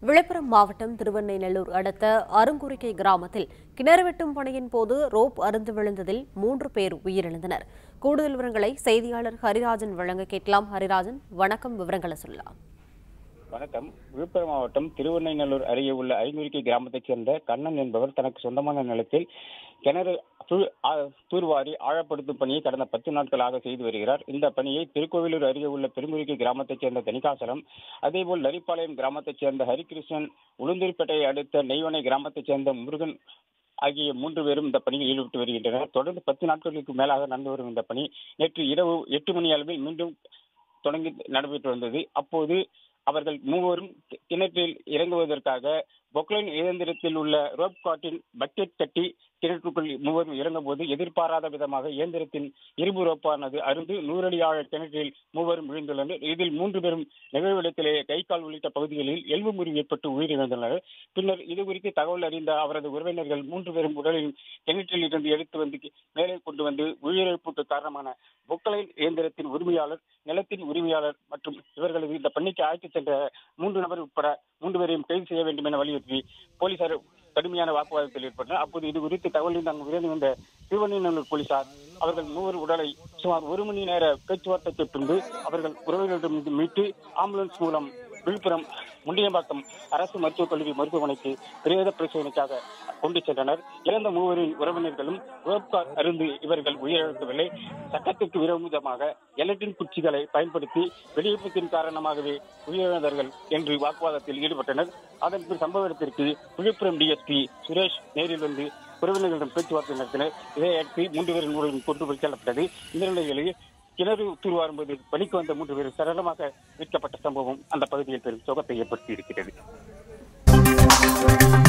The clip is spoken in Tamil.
விழுப்புரம் மாவட்டம் திருவெண்ணைநல்லூர் அடுத்த அருங்குறிக்கை கிராமத்தில் கிணறு வெட்டும் பணியின் போது ரோப் அருந்து விழுந்ததில் மூன்று பேர் உயிரிழந்தனர் கூடுதல் விவரங்களை செய்தியாளர் ஹரிராஜன் வழங்க கேட்கலாம் ஹரிராஜன் வணக்கம் விவரங்களை சொல்லலாம் வணக்கம் விழுப்புரம் மாவட்டம் திருவெண்ணைநல்லூர் அருகே உள்ள ஐநூறுக்கி கிராமத்தைச் சேர்ந்த கண்ணன் என்பவர் தனக்கு சொந்தமான நிலத்தில் கிணறு தூ- ஆ- தூர்வாரி ஆழப்படுத்தும் பணியை கடந்த பத்து நாட்களாக செய்து வருகிறார் இந்த பணியை திருக்கோவிலூர் அருகே உள்ள பெருமுறிக்கி கிராமத்தைச் சேர்ந்த தனிகாசலம் அதேபோல் நரிப்பாளையம் கிராமத்தைச் சேர்ந்த ஹரிகிருஷ்ணன் உளுந்தூர்பேட்டையை அடுத்த நெய்வனை கிராமத்தைச் சேர்ந்த முருகன் ஆகிய மூன்று பேரும் இந்த பணியில் ஈடுபட்டு வருகின்றனர் தொடர்ந்து பத்து நாட்களுக்கு மேலாக நடந்து வரும் இந்த பணி நேற்று இரவு எட்டு மணி அளவில் மீண்டும் தொடங்கி நடைபெற்று வந்தது அப்போது அவர்கள் மூவரும் கி- கிணற்றில் இறங்குவதற்காக பொக்லைன் இயந்திரத்தில் உள்ள ரோப் காட்டின் பக்கெட் கட்டி கிணற்றுக்குள் மூவரும் இறங்கும்போது எதிர்பாராத விதமாக இயந்திரத்தின் இரும்பு ரோப்பானது அருந்து நூறடி ஆழ கிணற்றில் மூவரும் விழுந்துள்ளனர் இதில் மூன்று பேரும் நிகழ்விடத்திலே கை கால் உள்ளிட்ட பகுதிகளில் எலும்பு முறிவு ஏற்பட்டு உயிரிழந்துள்ளனர் பின்னர் இது குறித்து தகவல் அறிந்த அவரது உறவினர்கள் மூன்று பேரும் உடலில் கிணற்றில் இருந்து எடுத்து வந்து கி- மேலே கொண்டு வந்து உயிரிழப்புக்கு காரணமான பொக்லைன் இயந்திரத்தின் உரிமையாளர் நிலத்தின் உரிமையாளர் மற்றும் இவர்களது இந்த பணிக்கு அழைத்துச் சென்ற மூன்று நபர் உட்பட மூன்று பேரையும் கைது செய்ய வேண்டும் என வலியுறுத்தி போலீசார் கடுமையான வாக்குவாதத்தில் ஈடுபட்டனர் அப்போது இது குறித்து தகவல் அங்கு விரைந்து வந்த திருவண்ணூர் போலீசார் அவர்கள் மூவர் உடலை சுமார் ஒரு மணி நேர பேச்சுவார்த்தைக்கு பின்பு அவர்கள் உறவினரிடம் மீட்டு ஆம்புலன்ஸ் மூலம் விழுப்புரம் முண்டியம்பாக்கம் அரசு மருத்துவக் கல்லூரி மருத்துவமனைக்கு பிரேத பரிசோதனைக்காக கொண்டு சென்றனர் இறந்த மூவரின் உறவினர்களும் ரோப்கார் அருந்து இவர்கள் உயிரிழக்கவில்லை சட்டத்திற்கு விரோதமாக எலக்ட்ரின் குச்சிகளை பயன்படுத்தி வெடிவிப்பத்தின் காரணமாகவே உயிரிழந்தார்கள் என்று வாக்குவாதத்தில் ஈடுபட்டனர் அதன் பின் சம்பவ இடத்திற்கு விழுப்புரம் டிஎஸ்பி சுரேஷ் நேரில் வந்து உறவினர்களிடம் பேச்சுவார்த்தை நடத்தினர் இதையடுத்து மூன்று பேரின் உடலும் கொண்டு போய் செல்லப்பட்டது இந்த நிலையில் கிணறு தூர்வாரும் போது பணிக்கு வந்த மூன்று பேர் சரளமாக மீட்கப்பட்ட சம்பவம் அந்த பகுதியில் பெரும் சோகத்தை ஏற்படுத்தி இருக்கிறது